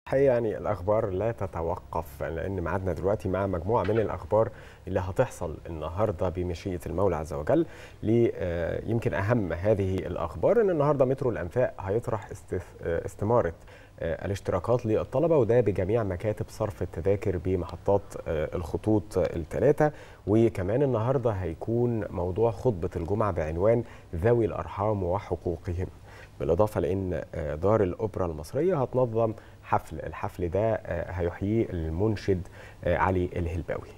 الحقيقه يعني الاخبار لا تتوقف لان ميعادنا دلوقتي مع مجموعه من الاخبار اللي هتحصل النهارده بمشيئه المولى عز وجل يمكن اهم هذه الاخبار ان النهارده مترو الانفاق هيطرح استماره الاشتراكات للطلبه وده بجميع مكاتب صرف التذاكر بمحطات الخطوط الثلاثه وكمان النهارده هيكون موضوع خطبه الجمعه بعنوان ذوي الارحام وحقوقهم بالاضافه لان دار الاوبرا المصريه هتنظم حفل الحفل ده هيحييه المنشد علي الهلباوي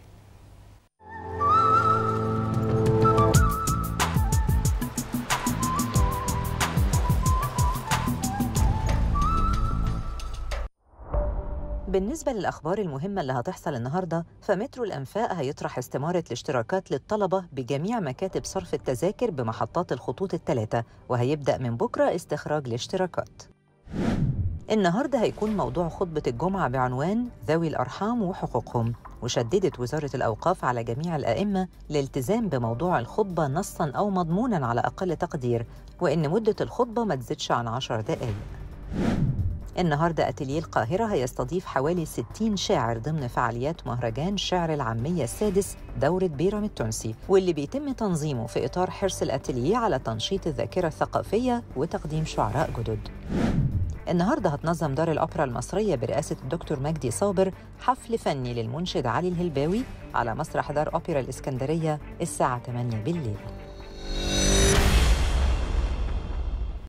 بالنسبة للأخبار المهمة اللي هتحصل النهاردة فمترو الأنفاق هيطرح استمارة الاشتراكات للطلبة بجميع مكاتب صرف التذاكر بمحطات الخطوط الثلاثة وهيبدأ من بكرة استخراج الاشتراكات النهاردة هيكون موضوع خطبة الجمعة بعنوان ذوي الأرحام وحقوقهم وشددت وزارة الأوقاف على جميع الأئمة الالتزام بموضوع الخطبة نصاً أو مضموناً على أقل تقدير وإن مدة الخطبة ما تزيدش عن 10 دقايق النهارده اتيليه القاهره هيستضيف حوالي 60 شاعر ضمن فعاليات مهرجان شعر العاميه السادس دوره بيرام التونسي واللي بيتم تنظيمه في اطار حرص الاتيليه على تنشيط الذاكره الثقافيه وتقديم شعراء جدد. النهارده هتنظم دار الاوبرا المصريه برئاسه الدكتور مجدي صابر حفل فني للمنشد علي الهلباوي على مسرح دار اوبرا الاسكندريه الساعه 8 بالليل.